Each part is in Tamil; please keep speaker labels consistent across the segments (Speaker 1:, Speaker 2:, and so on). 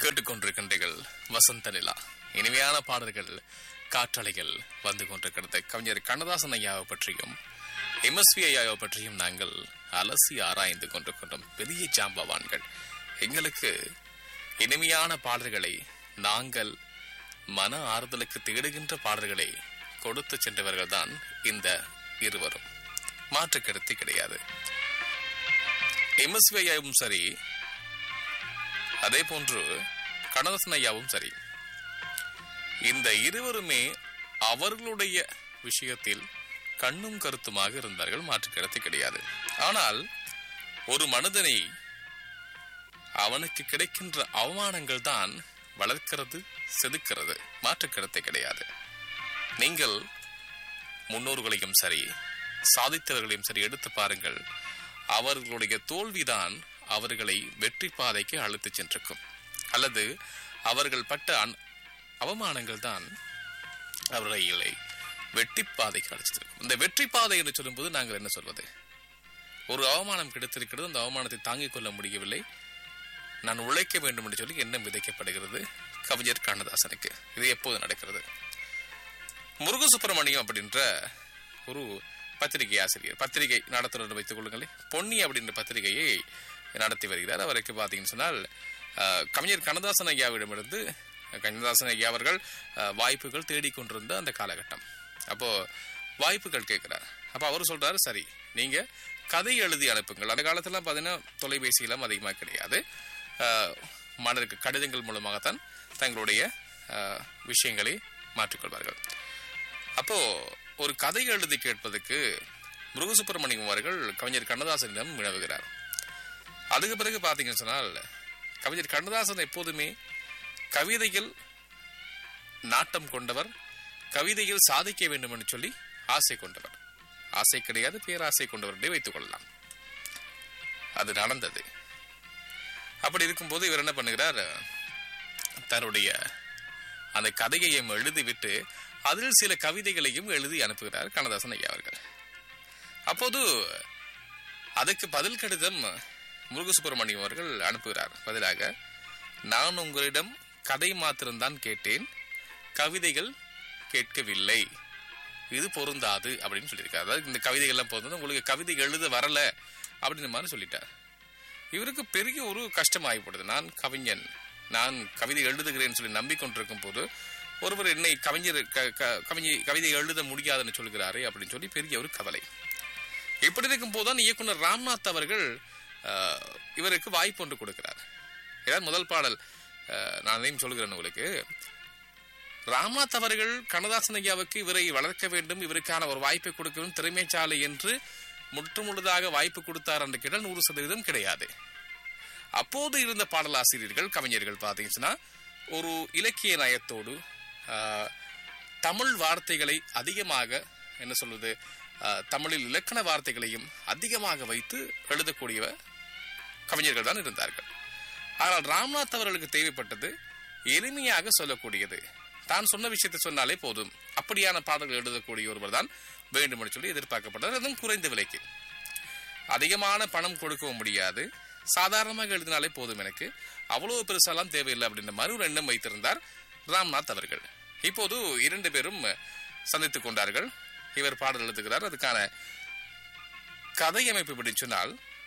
Speaker 1: கேட்டுக்கொண்டிருக்கின்றீர்கள் வசந்த நிலா இனிமையான பாடல்கள் காற்றலைகள் வந்து கொண்டிருக்கிறது கவிஞர் கண்ணதாசன் ஐயாவை பற்றியும் எம்எஸ்வி ஐயாவை பற்றியும் நாங்கள் அலசி ஆராய்ந்து கொண்டிருக்கின்றோம் பெரிய ஜாம்பவான்கள் எங்களுக்கு இனிமையான பாடல்களை நாங்கள் மன ஆறுதலுக்கு தேடுகின்ற பாடல்களை கொடுத்து சென்றவர்கள் தான் இந்த இருவரும் மாற்று கருத்து கிடையாது எம்எஸ்வி ஐயாவும் சரி அதே போன்று கண்ணதாசன் ஐயாவும் சரி இந்த இருவருமே அவர்களுடைய விஷயத்தில் கண்ணும் கருத்துமாக இருந்தார்கள் மாற்று கருத்து கிடையாது ஆனால் ஒரு மனிதனை அவனுக்கு கிடைக்கின்ற அவமானங்கள் தான் வளர்க்கிறது செதுக்கிறது மாற்று கருத்து கிடையாது நீங்கள் முன்னோர்களையும் சரி சாதித்தவர்களையும் சரி எடுத்து பாருங்கள் அவர்களுடைய தோல்விதான் அவர்களை வெற்றி பாதைக்கு அழைத்துச் சென்றிருக்கும் அல்லது அவர்கள் பட்ட அன்- அவமானங்கள் தான் அவர்களை வெற்றி பாதைக்கு அழைச்சிருக்கும் இந்த வெற்றி பாதை என்று சொல்லும்போது நாங்கள் என்ன சொல்வது ஒரு அவமானம் கிடைத்திருக்கிறது அந்த அவமானத்தை தாங்கிக் கொள்ள முடியவில்லை நான் உழைக்க வேண்டும் என்று சொல்லி எண்ணம் விதைக்கப்படுகிறது கவிஞர் கண்ணதாசனுக்கு இது எப்போது நடக்கிறது முருக சுப்பிரமணியம் அப்படின்ற ஒரு பத்திரிகை ஆசிரியர் பத்திரிகை நடத்துனர் வைத்துக் கொள்ளுங்களேன் பொன்னி அப்படின்ற பத்திரிகையை நடத்தி வருகிறார் அவருக்கு பார்த்தீங்கன்னு சொன்னால் அஹ், கவிஞர் கண்ணதாசன் ஐயாவிடமிருந்து கண்ணதாசன் ஐயா அவர்கள் அஹ், வாய்ப்புகள் தேடிக்கொண்டிருந்த அந்த காலகட்டம் அப்போ வாய்ப்புகள் கேட்கிறார் அப்போ அவர் சொல்றாரு சரி நீங்க கதை எழுதி அனுப்புங்கள் அந்த காலத்துல பார்த்தீங்கன்னா தொலைபேசியெல்லாம் அதிகமாக கிடையாது அஹ், மனருக்கு கடிதங்கள் மூலமாகத்தான் தங்களுடைய அஹ், விஷயங்களை மாற்றிக்கொள்வார்கள் அப்போ ஒரு கதை எழுதி கேட்பதற்கு முருகசுப்பிரமணியம் அவர்கள் கவிஞர் கண்ணதாசனிடம் வினவுகிறார் அதுக்கு பிறகு பார்த்தீங்கன்னு சொன்னால் கவிஞர் கண்ணதாசன் எப்போதுமே கவிதையில் நாட்டம் கொண்டவர் கவிதையில் சாதிக்க வேண்டும் என்று சொல்லி ஆசை கொண்டவர் ஆசை கிடையாது பேராசை கொண்டவர் என்றே வைத்துக் கொள்ளலாம் அது நடந்தது அப்படி இருக்கும்போது இவர் என்ன பண்ணுகிறார் தன்னுடைய அந்த கதையையும் எழுதிவிட்டு அதில் சில கவிதைகளையும் எழுதி அனுப்புகிறார் கண்ணதாசன் ஐயா அவர்கள் அப்போது அதுக்கு பதில் கடிதம் முருகசுப்பிரமணியம் அவர்கள் அனுப்புகிறார் பதிலாக நான் உங்களிடம் கதை மாத்திரம்தான் கேட்டேன் கவிதைகள் கேட்கவில்லை இது பொருந்தாது அப்படின்னு சொல்லியிருக்காரு அதாவது இந்த கவிதைகள்லாம் பொருந்தது உங்களுக்கு கவிதை எழுத வரல அப்படின்ற மாதிரி சொல்லிட்டார் இவருக்கு பெரிய ஒரு கஷ்டம் ஆகிப்படுது நான் கவிஞன் நான் கவிதை எழுதுகிறேன்னு சொல்லி நம்பிக்கொண்டிருக்கும் போது ஒருவர் என்னை கவிஞர் க- க- கவிஞை கவிதை எழுத முடியாதுன்னு சொல்கிறாரே அப்படின்னு சொல்லி பெரிய ஒரு கவலை இப்படி இருக்கும் போதுதான் இயக்குனர் ராம்நாத் அவர்கள் அஹ், இவருக்கு வாய்ப்பு ஒன்று கொடுக்கிறார் ஏதாவது முதல் பாடல் அஹ், நான் அதையும் சொல்கிறேன் உங்களுக்கு ராம்நாத் அவர்கள் கண்ணதாசன் ஐயாவுக்கு இவரை வளர்க்க வேண்டும் இவருக்கான ஒரு வாய்ப்பை கொடுக்க வேண்டும் திறமைச்சாலை என்று முற்றுமுழுதாக வாய்ப்பு கொடுத்தார் என்று கேட்டால் நூறு சதவீதம் கிடையாது அப்போது இருந்த பாடலாசிரியர்கள் கவிஞர்கள் பார்த்தீங்கன்னா ஒரு இலக்கிய நயத்தோடு ஆஹ், தமிழ் வார்த்தைகளை அதிகமாக என்ன சொல்வது ஆஹ், தமிழில் இலக்கண வார்த்தைகளையும் அதிகமாக வைத்து எழுதக்கூடியவ கவிஞர்கள் தான் இருந்தார்கள் ஆனால் ராம்நாத் அவர்களுக்கு தேவைப்பட்டது எளிமையாக சொல்லக்கூடியது தான் சொன்ன விஷயத்தை சொன்னாலே போதும் அப்படியான பாடல்கள் எழுதக்கூடிய ஒருவர் தான் வேண்டும் என்று சொல்லி எதிர்பார்க்கப்பட்டது அதுவும் குறைந்த விலைக்கு அதிகமான பணம் கொடுக்கவும் முடியாது சாதாரணமாக எழுதினாலே போதும் எனக்கு அவ்வளவு பெருசாலாம் தேவையில்லை அப்படின்ற மாதிரி ஒரு எண்ணம் வைத்திருந்தார் ராம்நாத் அவர்கள் இப்போது இரண்டு பேரும் சந்தித்துக் கொண்டார்கள் இவர் பாடல் எழுதுகிறார் அதுக்கான கதை அமைப்பு எப்படி சொன்னால்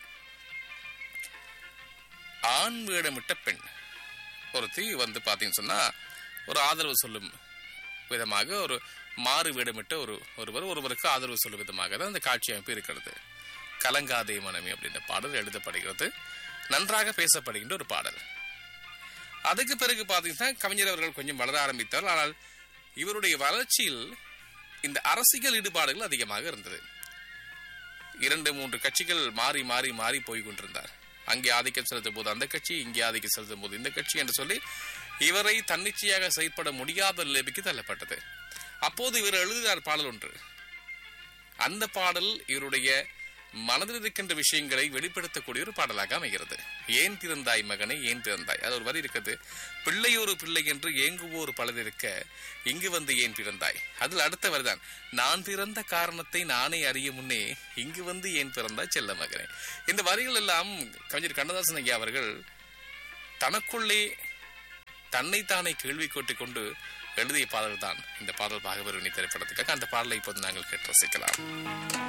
Speaker 1: ஆண் வேடமிட்ட பெண் ஒருத்தி வந்து பார்த்தீங்கன்னு சொன்னா ஒரு ஆதரவு சொல்லும் விதமாக ஒரு மாறு வேடமிட்ட ஒரு ஒருவர் ஒருவருக்கு ஆதரவு சொல்லும் விதமாக தான் அந்த காட்சி அமைப்பு இருக்கிறது கலங்காதே மனமே அப்படின்ற பாடல் எழுதப்படுகிறது நன்றாக பேசப்படுகின்ற ஒரு பாடல் அதுக்கு பிறகு பார்த்தீங்கன்னா கவிஞர் அவர்கள் கொஞ்சம் வளர ஆரம்பித்தார் ஆனால் இவருடைய வளர்ச்சியில் இந்த அரசியல் ஈடுபாடுகள் அதிகமாக இருந்தது இரண்டு மூன்று கட்சிகள் மாறி மாறி மாறி போய் கொண்டிருந்தார் அங்கே ஆதிக்கம் செலுத்தும் போது அந்த கட்சி இங்கே ஆதிக்கம் செலுத்தும் போது இந்த கட்சி என்று சொல்லி இவரை தன்னிச்சையாக செயற்பட முடியாத நிலைமைக்கு தள்ளப்பட்டது அப்போது இவர் எழுதுகிறார் பாடல் ஒன்று அந்த பாடல் இவருடைய மனதில் இருக்கின்ற விஷயங்களை வெளிப்படுத்தக்கூடிய ஒரு பாடலாக அமைகிறது ஏன் பிறந்தாய் மகனை ஏன் பிறந்தாய் அது ஒரு வரி இருக்குது பிள்ளையொரு பிள்ளை என்று ஏங்குவோர் பலர் இருக்க இங்கு வந்து ஏன் பிறந்தாய் அதில் அடுத்த வரிதான் நான் பிறந்த காரணத்தை நானே அறிய முன்னே இங்கு வந்து ஏன் பிறந்தாய் செல்ல மகனே இந்த வரிகள் எல்லாம் கவிஞர் கண்ணதாசன் ஐயா அவர்கள் தனக்குள்ளே தன்னைத்தானே கேள்வி கொட்டிக் கொண்டு எழுதிய பாடல் தான் இந்த பாடல் பாகவரணி திரைப்படத்துக்காக அந்த பாடலை இப்போது நாங்கள் கேட்டு ரசிக்கலாம்